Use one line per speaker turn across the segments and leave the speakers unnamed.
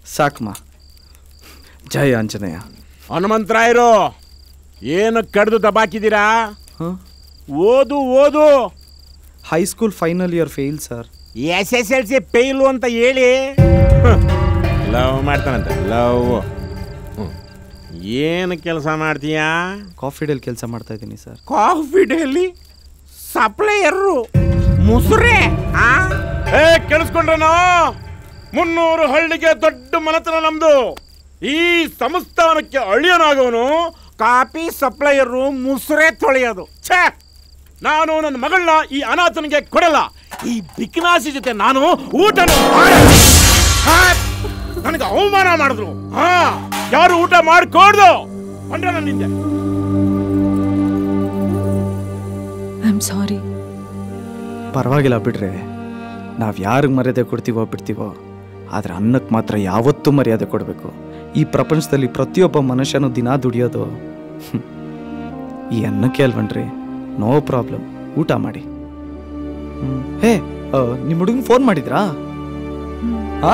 ಸಾಕಮ್ಮ ಜಯ ಆಂಜನೇಯ
ಹನುಮಂತರಾಯರು ಏನು ಕಡ್ದು ದಬಾಕಿದ್ದೀರಾ
ಹಾಂ
ಓದು ಓದು
high school final year fail sir
S S L C fail ಅಂತ ಹೇಳಿ ಲವ್ ಮಾಡ್ತಾನಂತೆ ಲವ್ ಏನು ಕೆಲಸ ಮಾಡ್ತೀಯಾ
ಕಾಫಿ ಡೇಲಿ ಕೆಲಸ ಮಾಡ್ತಾ ಇದ್ದೀನಿ ಸರ್
ಕಾಫಿ ಡೇಲಿ ಸಪ್ಲೈಯರು ಮುಸುರೆ ಏ ಕೇಳಿಸ್ಕೊಂಡ್ರನೋ ಮುನ್ನೂರು ಹಳ್ಳಿಗೆ ದೊಡ್ಡ ಮನೆತನ ನಮ್ದು ಈ ಸಂಸ್ಥಾನಕ್ಕೆ ಅಳಿಯನಾಗವನು ಕಾಫಿ ಸಪ್ಲೈಯರು ಮುಸುರೆ ತೊಳೆಯೋದು ಛೇ ನಾನು ನನ್ನ ಮಗಳನ್ನ ಈ ಅನಾಥನಿಗೆ ಕೊಡಲ್ಲ ಈ ಬಿಕ್ನಾಸಿ ಜೊತೆ ನಾನು ಊಟನ ಮಾಡಲ್ಲ. ಹಾ, ನನಗೆ ಅವಮಾನ ಮಾಡಿದ್ರು ಹಾ ಯಾರು ಊಟ ಮಾಡ್ಕೊಡ್ದು ಬಂದ್ರೆ ನನ್ನಿಂದೆ
ಐ ಆಮ್ ಸಾರಿ
ಪರವಾಗಿಲ್ಲ ಬಿಡ್ರೆ ನಾವು ಯಾರಿಗೆ ಮರ್ಯಾದೆ ಕೊಡ್ತೀವೋ ಬಿಡ್ತೀವೋ ಆದರೆ ಅನ್ನಕ್ಕೆ ಮಾತ್ರ ಯಾವತ್ತೂ ಮರ್ಯಾದೆ ಕೊಡಬೇಕು ಈ ಪ್ರಪಂಚದಲ್ಲಿ ಪ್ರತಿಯೊಬ್ಬ ಮನುಷ್ಯನೂ ದಿನ ದುಡಿಯೋದು ಹ್ಮ್. ಈ ಅನ್ನಕ್ಕೆ ಅಲ್ವನ್ರಿ ನೋ ಪ್ರಾಬ್ಲಮ್ ಊಟ ಮಾಡಿ ಹ್ಮ್. ಹೇ ನಿಮ್ಮ ಹುಡುಗನ ಫೋನ್ ಮಾಡಿದ್ರಾ ಹಾ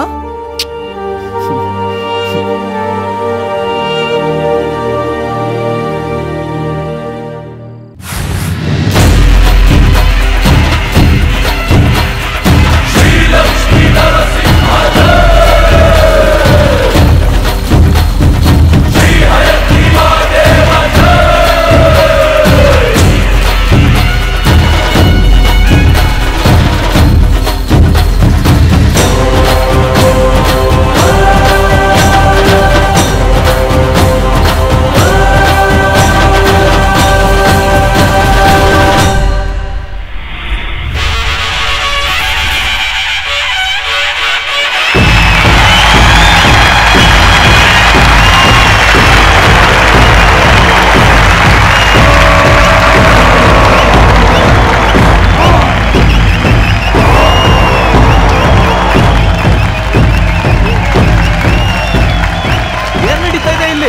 ಏನ್ ನಡೀತಾ ಇದೆ ಇಲ್ಲಿ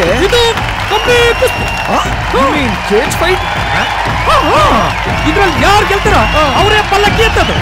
ಕೇಜ್ ಫೈಟ್
ಇದ್ರಲ್ಲಿ ಯಾರು ಗೆಲ್ತಾರ ಅವರೇ ಪಲ್ಲಕ್ಕಿ ಎತ್ತದು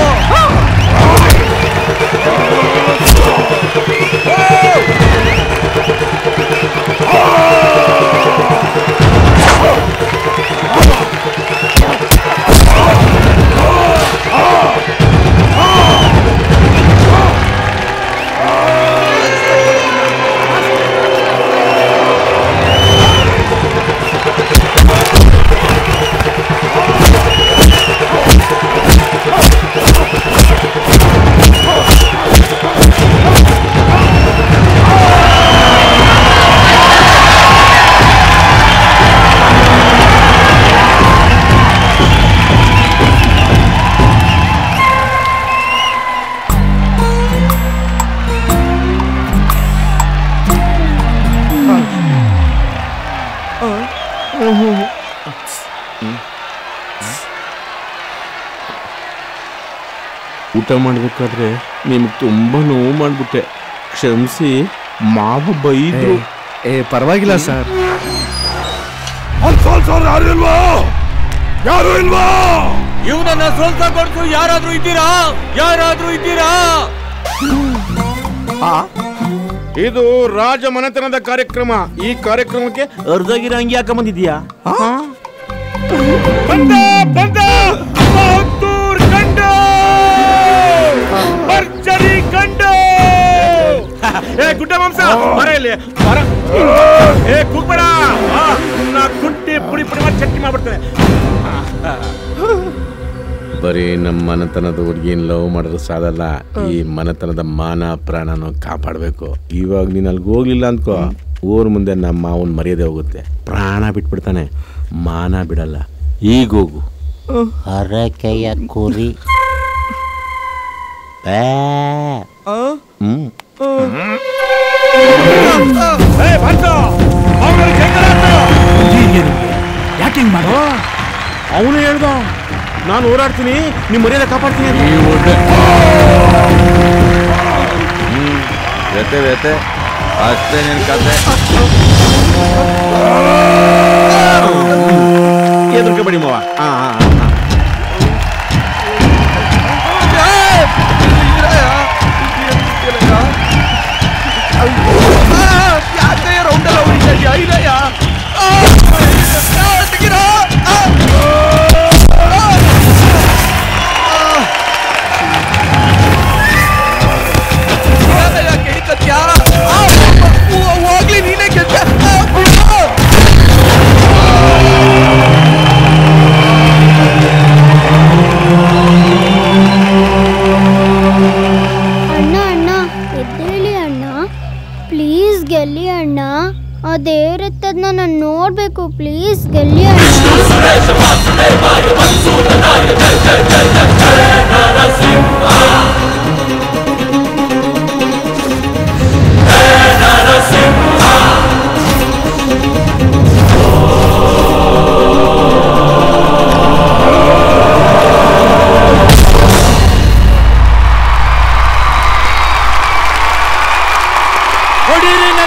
ಊಟ ಮಾಡ್ಬೇಕಾದ್ರೆ ನಿಮ್ಗೆ ತುಂಬಾ ನೋವು ಮಾಡ್ಬಿಟ್ಟೆ ಕ್ಷಮಿಸಿ ಮಾವು ಬೈದ್ರು
ಏ ಪರವಾಗಿಲ್ಲ ಸರ್
ಯಾರು ಇಲ್ವಾ
ಇವನನ್ನ ಸೋಲ್ಸಕೊಡ್ತು ಯಾರಾದ್ರೂ ಇದ್ದೀರಾ ಯಾರಾದ್ರೂ ಇದ್ದೀರಾ
ಇದು ರಾಜ ಮನೆತನದ ಕಾರ್ಯಕ್ರಮ ಈ ಕಾರ್ಯಕ್ರಮಕ್ಕೆ ಅರ್ಧಗಿರ ಅಂಗಿ ಹಾಕ ಬಂದಿದ್ಯಾ ಬಂದ ಬಂದ ಬಹದ್ದೂರ್ ಗಂಡ ಭರ್ಜರಿ ಗಂಡ ಏ ಗುಡ್ಡ ಮಾಂಸ ಬರ ಇಲ್ಲಿ ಬರ ಏ ಕೂಗ್ಬೇಡ ಆ, ನಾ ಕುಟ್ಟಿ ಪುಡಿ ಪುಡಿ ಮಾಡಿ ಚಟ್ನಿ ಮಾಡ್ಬಿಡ್ತೇನೆ ಬರೀ ನಮ್ಮ ಮನೆತನದ ಹುಡುಗಿನ ಲವ್ ಮಾಡಿದ್ರೆ ಸಾಲಲ್ಲ ಈ ಮನೆತನದ ಮಾನ ಪ್ರಾಣನ ಕಾಪಾಡಬೇಕು ಇವಾಗ ನೀನು ಅಲ್ಲಿಗೆ ಹೋಗ್ಲಿಲ್ಲ ಅಂದ್ಕೋ ಊರ್ ಮುಂದೆ ನಮ್ಮ ಮಾವನ್ ಮರ್ಯಾದೆ ಹೋಗುತ್ತೆ ಪ್ರಾಣ ಬಿಟ್ಬಿಡ್ತಾನೆ ಮಾನ ಬಿಡಲ್ಲ ಈಗ ಹೋಗು
ಹರಕೆಯ ಕುರಿ ಬೇ. ಹ್ಮ್
ಯಾಕೆ ಹಿಂಗ್ ಮಾಡ
ಅವನು ಹೇಳ್ದ ನಾನು ಓಡಾಡ್ತೀನಿ ನಿಮ್ಮ ಮರ್ಯಾದೆ ಕಾಪಾಡ್ತೀನಿ ಅಂತ.
ವ್ಯತೆ ವ್ಯತೆ ಅಷ್ಟೇ ನಿನ್ ಕತೆ
ಎದುರ್ಕೋಬೇಡಿ ಮಾವ ಆ, ಆ, ಆ, ಆ.
ಗೆಲ್ಬೇಕು ಪ್ಲೀಸ್ ಗೆಲ್ಲಿ ಅಣ್ಣ
ಹೊಡೀರಿ